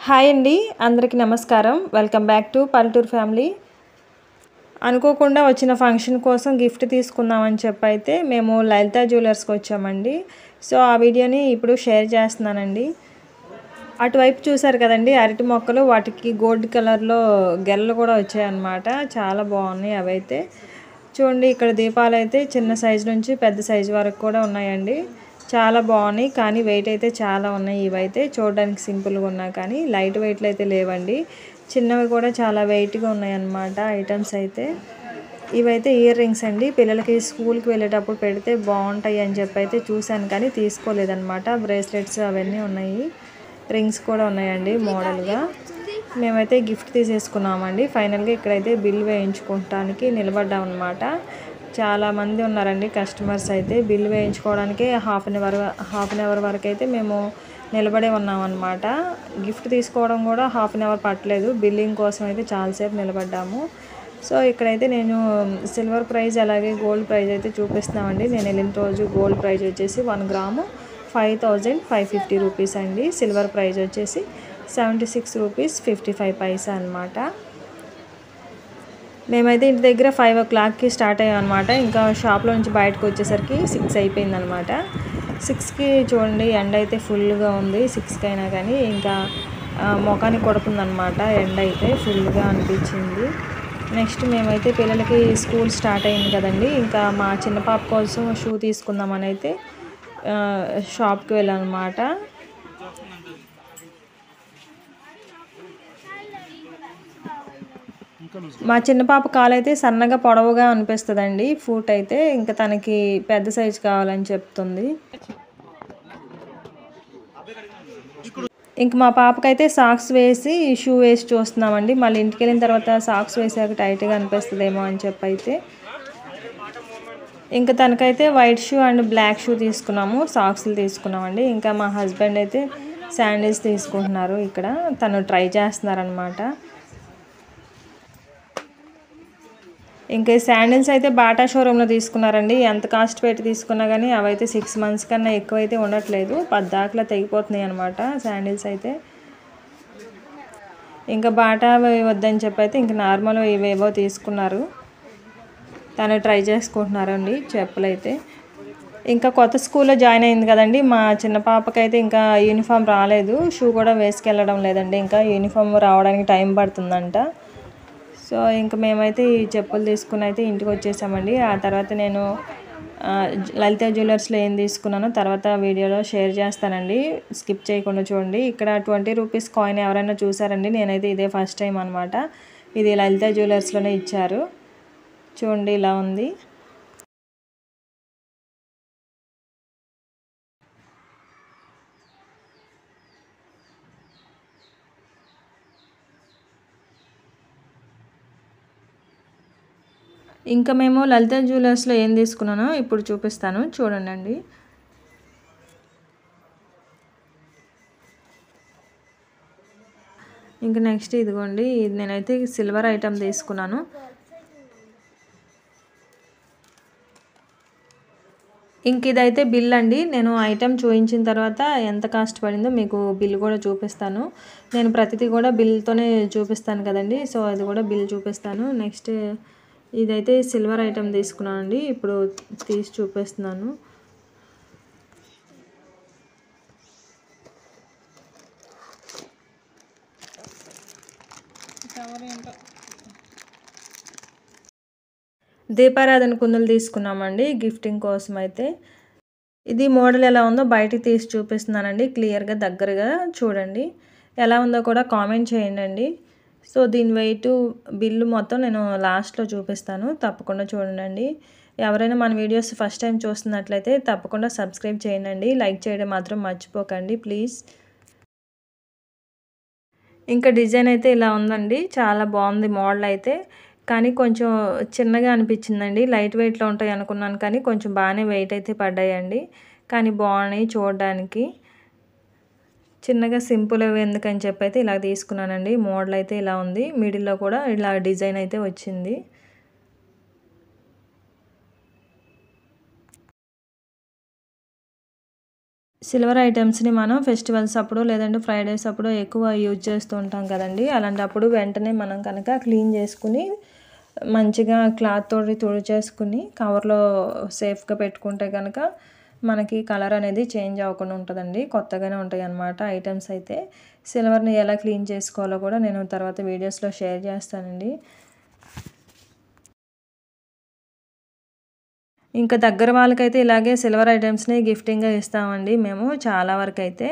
hi అండి అందరికీ నమస్కారం వెల్కమ్ బ్యాక్ టు పల్లెటూరు ఫ్యామిలీ అనుకోకుండా వచ్చిన ఫంక్షన్ కోసం గిఫ్ట్ తీసుకుందామని చెప్పి అయితే మేము లలిత జ్యువెలర్స్కి వచ్చామండి సో ఆ వీడియోని ఇప్పుడు షేర్ చేస్తున్నానండి అటువైపు చూసారు కదండి అరటి మొక్కలు వాటికి గోల్డ్ కలర్లో గెల్లలు కూడా వచ్చాయన్నమాట చాలా బాగున్నాయి అవైతే చూడండి ఇక్కడ దీపాలు అయితే చిన్న సైజు నుంచి పెద్ద సైజు వరకు కూడా ఉన్నాయండి చాలా బాగున్నాయి కానీ వెయిట్ అయితే చాలా ఉన్నాయి ఇవైతే చూడడానికి సింపుల్గా ఉన్నా కానీ లైట్ వెయిట్లు అయితే లేవండి చిన్నవి కూడా చాలా వెయిట్గా ఉన్నాయి అన్నమాట ఐటమ్స్ అయితే ఇవైతే ఇయర్ రింగ్స్ అండి పిల్లలకి స్కూల్కి వెళ్ళేటప్పుడు పెడితే బాగుంటాయి అని చెప్పి అయితే చూశాను కానీ తీసుకోలేదన్నమాట బ్రేస్లెట్స్ అవన్నీ ఉన్నాయి రింగ్స్ కూడా ఉన్నాయండి మోడల్గా మేమైతే గిఫ్ట్ తీసేసుకున్నామండి ఫైనల్గా ఇక్కడైతే బిల్ వేయించుకోవటానికి నిలబడ్డాం అనమాట చాలా మంది ఉన్నారండి కస్టమర్స్ అయితే బిల్ వేయించుకోవడానికి half an hour half an hour వరకు అయితే మేము నిలబడే ఉన్నాం అనమాట గిఫ్ట్ తీసుకోవడం కూడా హాఫ్ అన్ అవర్ పట్టలేదు బిల్లింగ్ కోసం అయితే చాలాసేపు నిలబడ్డాము సో ఇక్కడైతే నేను సిల్వర్ ప్రైజ్ అలాగే గోల్డ్ ప్రైజ్ అయితే చూపిస్తున్నామండి నేను వెళ్ళిన రోజు గోల్డ్ ప్రైజ్ వచ్చేసి one gram five thousand five fifty rupees అండి సిల్వర్ ప్రైజ్ వచ్చేసి seventy six rupees fifty five paisa అనమాట మేమైతే ఇంటి దగ్గర ఫైవ్ ఓ క్లాక్కి స్టార్ట్ అయ్యాం అనమాట ఇంకా షాప్లో నుంచి బయటకు వచ్చేసరికి సిక్స్ అయిపోయింది అనమాట సిక్స్కి చూడండి ఎండ అయితే ఫుల్గా ఉంది సిక్స్కి అయినా కానీ ఇంకా మొఖానికి కొడుతుందనమాట ఎండ అయితే ఫుల్గా అనిపించింది నెక్స్ట్ మేమైతే పిల్లలకి స్కూల్ స్టార్ట్ అయింది కదండి ఇంకా మా చిన్న పాప కోసం షూ తీసుకుందామని అయితే షాప్కి వెళ్ళాం అనమాట మా చిన్న పాప కాలు అయితే సన్నగా పొడవుగా అనిపిస్తుందండి ఫూట్ అయితే ఇంకా తనకి పెద్ద సైజు కావాలని చెప్తుంది ఇంక మా పాపకైతే సాక్స్ వేసి షూ వేసి చూస్తున్నామండి మళ్ళీ ఇంటికి వెళ్ళిన తర్వాత సాక్స్ వేసాక టైట్గా అనిపిస్తుందేమో అని చెప్పి అయితే ఇంకా తనకైతే white shoe and black shoe తీసుకున్నాము సాక్స్లు తీసుకున్నామండి ఇంకా మా హస్బెండ్ అయితే శాండిల్స్ తీసుకుంటున్నారు ఇక్కడ తను ట్రై చేస్తున్నారనమాట ఇంకా శాండిల్స్ అయితే బాటా షోరూంలో తీసుకున్నారండి ఎంత కాస్ట్ పెట్టి తీసుకున్నా కానీ అవైతే సిక్స్ మంత్స్ కన్నా ఎక్కువ అయితే ఉండట్లేదు పద్దాకలా తెగిపోతున్నాయి అనమాట శాండిల్స్ అయితే ఇంకా బాటా వద్దని చెప్పి అయితే ఇంకా నార్మల్ ఇవేవో తీసుకున్నారు తను ట్రై చేసుకుంటున్నారండి చెప్పులైతే ఇంకా కొత్త స్కూల్లో జాయిన్ అయింది కదండి మా చిన్న పాపకైతే ఇంకా యూనిఫామ్ రాలేదు షూ కూడా వేసుకెళ్ళడం లేదండి ఇంకా యూనిఫామ్ రావడానికి టైం పడుతుందంట సో ఇంకా మేమైతే ఈ చెప్పులు తీసుకుని అయితే ఇంటికి వచ్చేసామండి ఆ తర్వాత నేను లలిత జ్యువెలర్స్లో ఏం తీసుకున్నానో తర్వాత వీడియోలో షేర్ చేస్తానండి స్కిప్ చేయకుండా చూడండి ఇక్కడ ట్వంటీ రూపీస్ కాయిన్ ఎవరైనా చూసారండి నేనైతే ఇదే ఫస్ట్ టైం అనమాట ఇది లలిత జ్యువెలర్స్లోనే ఇచ్చారు చూడండి ఇలా ఉంది ఇంకా మేము లలిత జ్యువెలర్స్లో ఏం తీసుకున్నానో ఇప్పుడు చూపిస్తాను చూడండి ఇంకా నెక్స్ట్ ఇదిగోండి నేనైతే సిల్వర్ ఐటమ్ తీసుకున్నాను ఇంక ఇదైతే బిల్ అండి నేను ఐటెం చూపించిన తర్వాత ఎంత కాస్ట్ పడిందో మీకు బిల్ కూడా చూపిస్తాను నేను ప్రతిదీ కూడా బిల్తోనే చూపిస్తాను కదండి సో అది కూడా బిల్ చూపిస్తాను నెక్స్ట్ ఇదైతే సిల్వర్ ఐటెం తీసుకున్నాను అండి ఇప్పుడు తీసి చూపిస్తున్నాను దీపారాధన కుందులు తీసుకున్నామండి గిఫ్టింగ్ కోసం అయితే ఇది మోడల్ ఎలా ఉందో బయటికి తీసి చూపిస్తున్నానండి క్లియర్గా దగ్గరగా చూడండి ఎలా ఉందో కూడా కామెంట్ చేయండి సో దీని వెయిట్ బిల్లు మొత్తం నేను లాస్ట్లో చూపిస్తాను తప్పకుండా చూడండి ఎవరైనా మన వీడియోస్ ఫస్ట్ టైం చూస్తున్నట్లయితే తప్పకుండా సబ్స్క్రైబ్ చేయండి లైక్ చేయడం మాత్రం మర్చిపోకండి ప్లీజ్ ఇంకా డిజైన్ అయితే ఇలా ఉందండి చాలా బాగుంది మోడల్ అయితే కానీ కొంచెం చిన్నగా అనిపించిందండి లైట్ వెయిట్లో ఉంటాయి అనుకున్నాను కానీ కొంచెం బాగానే వెయిట్ అయితే పడ్డాయండి కానీ బాగున్నాయి చూడడానికి చిన్నగా సింపుల్ ఎందుకని చెప్పి అయితే ఇలా తీసుకున్నానండి మోడల్ అయితే ఇలా ఉంది మిడిల్లో కూడా ఇలా డిజైన్ అయితే వచ్చింది సిల్వర్ ఐటమ్స్ని మనం ఫెస్టివల్స్ అప్పుడు లేదంటే ఫ్రైడేస్ అప్పుడు ఎక్కువ యూజ్ చేస్తూ ఉంటాం కదండి అలాంటప్పుడు వెంటనే మనం కనుక క్లీన్ చేసుకుని మంచిగా క్లాత్ తోటి తుడిచేసుకుని కవర్లో సేఫ్గా పెట్టుకుంటే కనుక మనకి కలర్ అనేది చేంజ్ అవ్వకుండా ఉంటుందండి కొత్తగానే ఉంటాయి అన్నమాట ఐటమ్స్ అయితే సిల్వర్ని ఎలా క్లీన్ చేసుకోవాలో కూడా నేను తర్వాత వీడియోస్లో షేర్ చేస్తానండి ఇంకా దగ్గర వాళ్ళకైతే ఇలాగే సిల్వర్ ఐటమ్స్ని గిఫ్టింగ్గా ఇస్తామండి మేము చాలా వరకు అయితే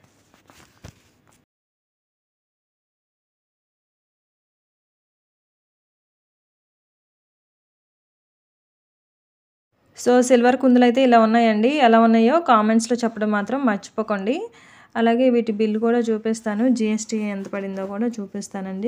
సో సిల్వర్ కుందులు అయితే ఇలా ఉన్నాయండి ఎలా ఉన్నాయో కామెంట్స్లో చెప్పడం మాత్రం మర్చిపోకండి అలాగే వీటి బిల్ కూడా చూపిస్తాను జిఎస్టీ ఎంత పడిందో కూడా చూపిస్తానండి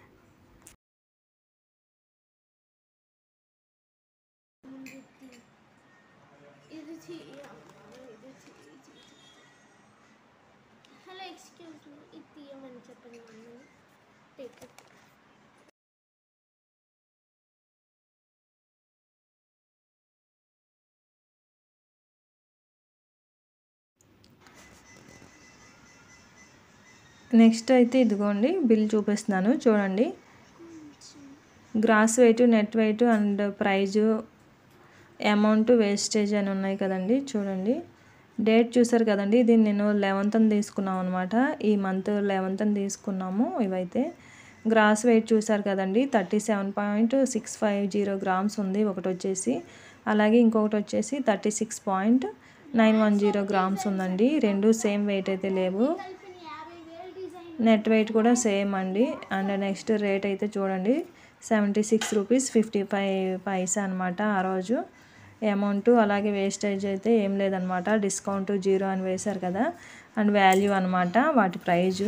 హలో ఎక్స్క్యూజ్ మీ ఇది తీయమని చెప్పండి మమ్మీ టేక్ ఇట్ నెక్స్ట్ అయితే ఇదిగోండి బిల్ చూపిస్తున్నాను చూడండి gross weight net weight and price amount wastage అని ఉన్నాయి కదండి చూడండి డేట్ చూసారు కదండి ఇది నేను లెవెన్త్ తీసుకున్నాం అనమాట ఈ మంత్ లెవెన్త్ తీసుకున్నాము ఇవైతే గ్రాస్ వెయిట్ చూసారు కదండి thirty seven point six five zero grams ఉంది ఒకటి వచ్చేసి అలాగే ఇంకొకటి వచ్చేసి thirty six point nine one zero grams ఉందండి రెండు సేమ్ వెయిట్ అయితే లేవు కలిపిన యాభై వేలు డిజైన్ నెట్ వెయిట్ కూడా సేమ్ అండి అండ్ నెక్స్ట్ రేట్ అయితే చూడండి seventy six rupees fifty five paisa అనమాట ఆ రోజు అమౌంట్ అలాగే వేస్టేజ్ అయితే ఏం లేదనమాట డిస్కౌంట్ జీరో అని వేశారు కదా అండ్ వాల్యూ అనమాట వాటి ప్రైజు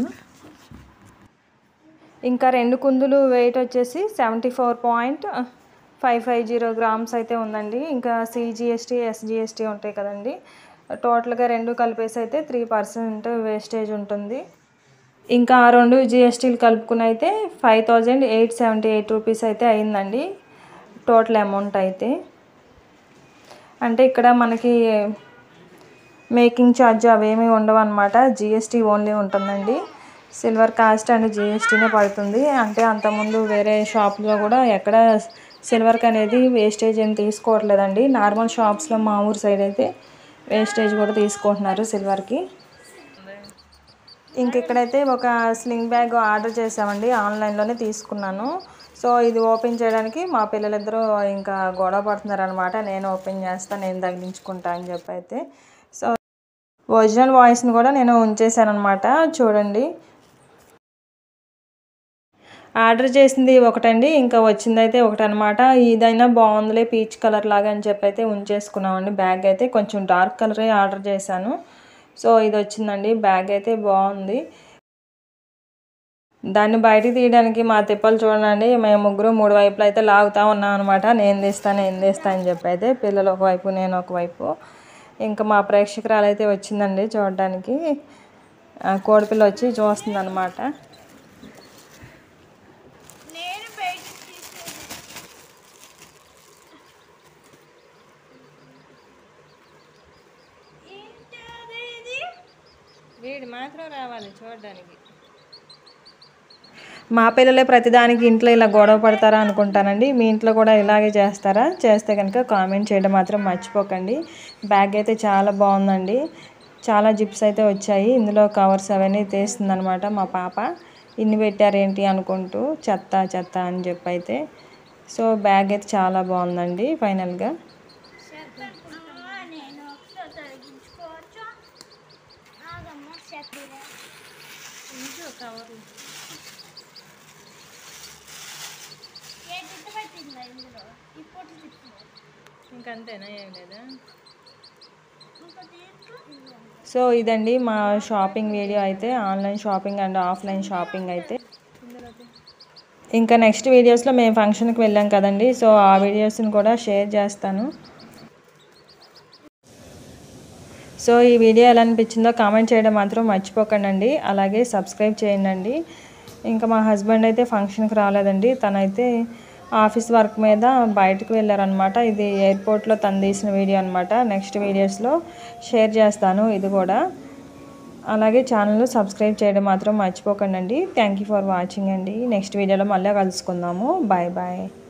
ఇంకా రెండు కుందులు వెయిట్ వచ్చేసి seventy four point five five zero grams అయితే ఉందండి ఇంకా సిజిఎస్టీ ఎస్జిఎస్టీ ఉంటాయి కదండి టోటల్గా రెండు కలిపేసి అయితే త్రీ పర్సెంట్ వేస్టేజ్ ఉంటుంది ఇంకా ఆ రెండు జిఎస్టీలు కలుపుకుని అయితే five thousand eight seventy eight rupees అయితే అయిందండి టోటల్ అమౌంట్ అయితే అంటే ఇక్కడ మనకి మేకింగ్ ఛార్జ్ అవేమీ ఉండవు అనమాట జిఎస్టీ ఓన్లీ ఉంటుందండి సిల్వర్ కాస్ట్ అండ్ జిఎస్టీనే పడుతుంది అంటే అంతకుముందు వేరే షాప్లో కూడా ఎక్కడ సిల్వర్కి అనేది వేస్టేజ్ ఏం తీసుకోవట్లేదండి నార్మల్ షాప్స్లో మా ఊరు సైడ్ అయితే వేస్టేజ్ కూడా తీసుకుంటున్నారు సిల్వర్కి ఇంక ఇక్కడైతే ఒక స్లింగ్ బ్యాగ్ ఆర్డర్ చేసామండి ఆన్లైన్లోనే తీసుకున్నాను సో ఇది ఓపెన్ చేయడానికి మా పిల్లలిద్దరూ ఇంకా గొడవ పడుతున్నారు అనమాట నేను ఓపెన్ చేస్తా నేను తగిలించుకుంటా అని చెప్పి అయితే సో ఒరిజినల్ వాయిస్ని కూడా నేను ఉంచేసాను అనమాట చూడండి ఆర్డర్ చేసింది ఒకటండి ఇంకా వచ్చిందైతే ఒకటి అనమాట ఇదైనా బాగుందిలే పీచ్ కలర్ లాగా అని చెప్పి అయితే ఉంచేసుకున్నామండి బ్యాగ్ అయితే కొంచెం డార్క్ కలరే ఆర్డర్ చేశాను సో ఇది వచ్చిందండి బ్యాగ్ అయితే బాగుంది దాన్ని బయటికి తీయడానికి మా తిప్పలు చూడండి మేము ముగ్గురు మూడు వైపులు అయితే లాగుతూ ఉన్నాం అనమాట నేను తీస్తా నేను తీస్తా అని చెప్పి అయితే పిల్లలు ఒకవైపు నేను ఒకవైపు ఇంకా మా ప్రేక్షకురాలు అయితే వచ్చిందండి చూడడానికి ఆ, కోడిపిల్ల వచ్చి చూస్తుంది అనమాట నేను బయటకు తీసేది ఏంటది ఇది వీడు మాత్రం రావాలి చూడడానికి మా పిల్లలే ప్రతిదానికి ఇంట్లో ఇలా గొడవ పడతారా అనుకుంటానండి మీ ఇంట్లో కూడా ఇలాగే చేస్తారా చేస్తే కనుక కామెంట్ చేయడం మాత్రం మర్చిపోకండి బ్యాగ్ అయితే చాలా బాగుందండి చాలా జిప్స్ అయితే వచ్చాయి ఇందులో కవర్స్ అవన్నీ తీస్తుందనమాట మా పాప ఇన్ని పెట్టారేంటి అనుకుంటూ చెత్త చెత్త అని చెప్పి అయితే సో బ్యాగ్ అయితే చాలా బాగుందండి ఫైనల్గా అమ్మా, నేను ఒకసారి తొలగించుకోవచ్చా ఆగమ్మా చెత్త కవర్ ఏ తిట్ట పెట్టిందా ఇందులో ఈ పొట్టు తిట్టిందా ఇంకంతేనా ఏం లేదా ఇంకా దీంట్లో సో ఇదండి మా షాపింగ్ వీడియో అయితే online shopping and offline shopping అయితే ఇంకా నెక్స్ట్ వీడియోస్లో మేము ఫంక్షన్కి వెళ్ళాం కదండి సో ఆ వీడియోస్ని కూడా షేర్ చేస్తాను సో ఈ వీడియో ఎలా అనిపించిందో కామెంట్ చేయడం మాత్రం మర్చిపోకండి అలాగే సబ్స్క్రైబ్ చేయండి ఇంకా మా హస్బెండ్ అయితే ఫంక్షన్కి రాలేదండి తనైతే ఆఫీస్ వర్క్ మీద బయటకు వెళ్ళారనమాట ఇది ఎయిర్పోర్ట్లో తను తీసిన వీడియో అనమాట నెక్స్ట్ వీడియోస్లో షేర్ చేస్తాను ఇది కూడా అలాగే ఛానల్ సబ్స్క్రైబ్ చేయడం మాత్రం మర్చిపోకండి థ్యాంక్ యూ ఫర్ వాచింగ్ అండి నెక్స్ట్ వీడియోలో మళ్ళీ కలుసుకుందాము బాయ్ బాయ్